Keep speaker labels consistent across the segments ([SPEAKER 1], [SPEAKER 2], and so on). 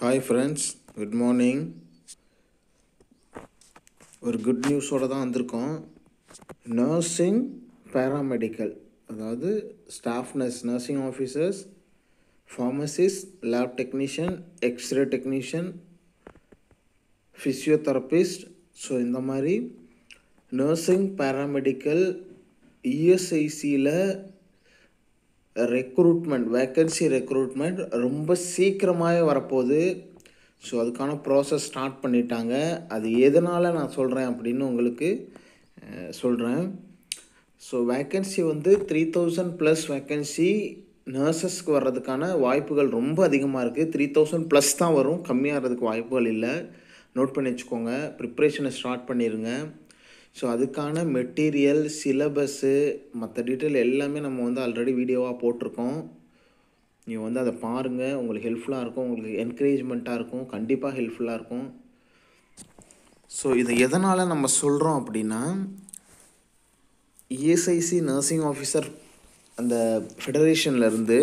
[SPEAKER 1] hi friends good morning ஒரு good நியூஸோடு தான் வந்திருக்கோம் நர்சிங் பேராமெடிக்கல் அதாவது staff nurse nursing officers pharmacist lab technician x ray technician physiotherapist so இந்த மாதிரி நர்சிங் பேராமெடிக்கல் இஎஸ்ஐசியில் ரெக்ரூட்மெண்ட் வேக்கன்சி ரெக்ரூட்மெண்ட் ரொம்ப சீக்கிரமாகவே வரப்போகுது ஸோ அதுக்கான ப்ராசஸ் ஸ்டார்ட் பண்ணிட்டாங்க அது எதனால் நான் சொல்கிறேன் அப்படின்னு உங்களுக்கு சொல்கிறேன் ஸோ வேக்கன்சி வந்து த்ரீ தௌசண்ட் ப்ளஸ் வேக்கன்சி நர்சஸ்க்கு வர்றதுக்கான வாய்ப்புகள் ரொம்ப அதிகமாக இருக்குது த்ரீ தௌசண்ட் ப்ளஸ் தான் வரும் கம்மியாகிறதுக்கு வாய்ப்புகள் இல்லை நோட் பண்ணி வச்சுக்கோங்க ப்ரிப்ரேஷனை ஸ்டார்ட் பண்ணிடுங்க ஸோ அதுக்கான மெட்டீரியல் சிலபஸ்ஸு மற்ற டீட்டெயில் எல்லாமே நம்ம வந்து ஆல்ரெடி வீடியோவாக போட்டிருக்கோம் நீங்கள் வந்து அதை பாருங்கள் உங்களுக்கு ஹெல்ப்ஃபுல்லாக இருக்கும் உங்களுக்கு என்கரேஜ்மெண்ட்டாக இருக்கும் கண்டிப்பாக ஹெல்ப்ஃபுல்லாக இருக்கும் ஸோ இதை எதனால் நம்ம சொல்கிறோம் அப்படின்னா இஎஸ்ஐசி நர்சிங் ஆஃபீஸர் அந்த ஃபெடரேஷன்லேருந்து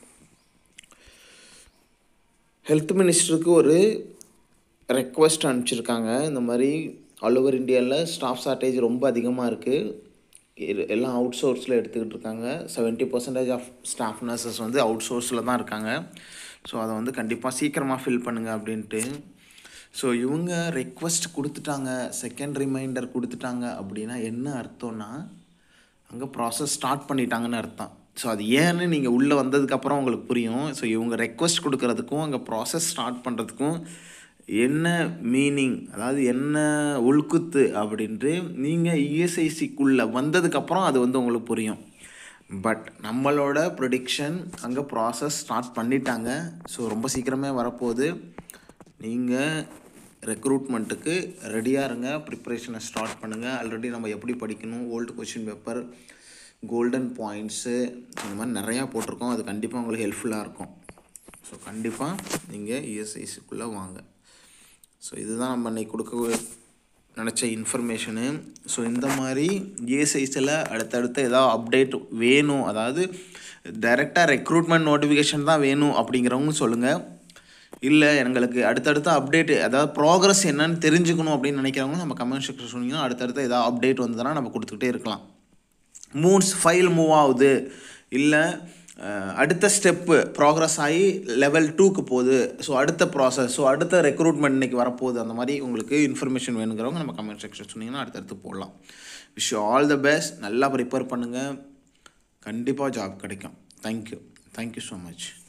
[SPEAKER 1] ஹெல்த் மினிஸ்டருக்கு ஒரு ரெக்வஸ்ட் அனுப்பிச்சிருக்காங்க இந்த மாதிரி ஆல் ஓவர் இந்தியாவில் ஸ்டாஃப் ஷார்ட்டேஜ் ரொம்ப அதிகமாக இருக்குது எல்லாம் அவுட் சோர்ஸில் எடுத்துக்கிட்டு இருக்காங்க seventy percentage of staff nurses வந்து அவுட் சோர்ஸில் தான் இருக்காங்க ஸோ அதை வந்து கண்டிப்பாக சீக்கிரமாக ஃபில் பண்ணுங்கள் அப்படின்ட்டு ஸோ இவங்க ரெக்வஸ்ட் கொடுத்துட்டாங்க செகண்ட் ரிமைண்டர் கொடுத்துட்டாங்க அப்படின்னா என்ன அர்த்தம்னா அங்கே ப்ராசஸ் ஸ்டார்ட் பண்ணிட்டாங்கன்னு அர்த்தம் ஸோ அது ஏன்னு நீங்கள் உள்ளே வந்ததுக்கப்புறம் உங்களுக்கு புரியும் ஸோ இவங்க ரெக்வஸ்ட் கொடுக்கறதுக்கும் அங்கே ப்ராசஸ் ஸ்டார்ட் பண்ணுறதுக்கும் என்ன மீனிங் அதாவது என்ன உள்குத்து அப்படின்ட்டு நீங்கள் இஎஸ்ஐசிக்குள்ளே வந்ததுக்கப்புறம் அது வந்து உங்களுக்கு புரியும் பட் நம்மளோட ப்ரொடிக்ஷன் அங்கே ப்ராசஸ் ஸ்டார்ட் பண்ணிட்டாங்க ஸோ ரொம்ப சீக்கிரமே வரப்போகுது நீங்கள் ரெக்ரூட்மெண்ட்டுக்கு ரெடியாக இருங்க ப்ரிப்ரேஷனை ஸ்டார்ட் பண்ணுங்கள் ஆல்ரெடி நம்ம எப்படி படிக்கணும் old question paper golden points இந்த மாதிரி நிறையா போட்டிருக்கோம் அது கண்டிப்பாக உங்களுக்கு ஹெல்ப்ஃபுல்லாக இருக்கும் ஸோ கண்டிப்பாக நீங்கள் இஎஸ்ஐசிக்குள்ளே வாங்க ஸோ இதுதான் நம்ம இன்றைக்கி கொடுக்க நினச்ச இன்ஃபர்மேஷனு ஸோ இந்த மாதிரி இஎஸ்ஐஸில் அடுத்தடுத்து ஏதாவது அப்டேட் வேணும் அதாவது டைரெக்டாக ரெக்ரூட்மெண்ட் நோட்டிஃபிகேஷன் தான் வேணும் அப்படிங்கிறவங்க சொல்லுங்கள் இல்லை எங்களுக்கு அடுத்தடுத்த அப்டேட் அதாவது ப்ராக்ரஸ் என்னன்னு தெரிஞ்சுக்கணும் அப்படின்னு நினைக்கிறவங்க நம்ம கமெண்ட் செக்ஷன் சொன்னீங்கன்னா அடுத்தடுத்த ஏதாவது அப்டேட் வந்ததுன்னா நம்ம கொடுத்துக்கிட்டே இருக்கலாம் மூவ்ஸ் ஃபைல் மூவ் ஆகுது இல்லை அடுத்த ஸ்டெப்பு ப்ராக்ரஸ் ஆகி லெவல் டூக்கு போகுது ஸோ அடுத்த ப்ராசஸ் ஸோ அடுத்த ரெக்ரூட்மெண்ட் இன்றைக்கி வரப்போகுது அந்த மாதிரி உங்களுக்கு இன்ஃபர்மேஷன் வேணுங்கிறவங்க நம்ம கமெண்ட் செக்ஷன் சொன்னீங்கன்னா அடுத்தடுத்து போடலாம் விஷ் ஆல் த பெஸ்ட் நல்லா ப்ரிப்பேர் பண்ணுங்கள் கண்டிப்பாக ஜாப் கிடைக்கும் தேங்க்யூ தேங்க்யூ ஸோ மச்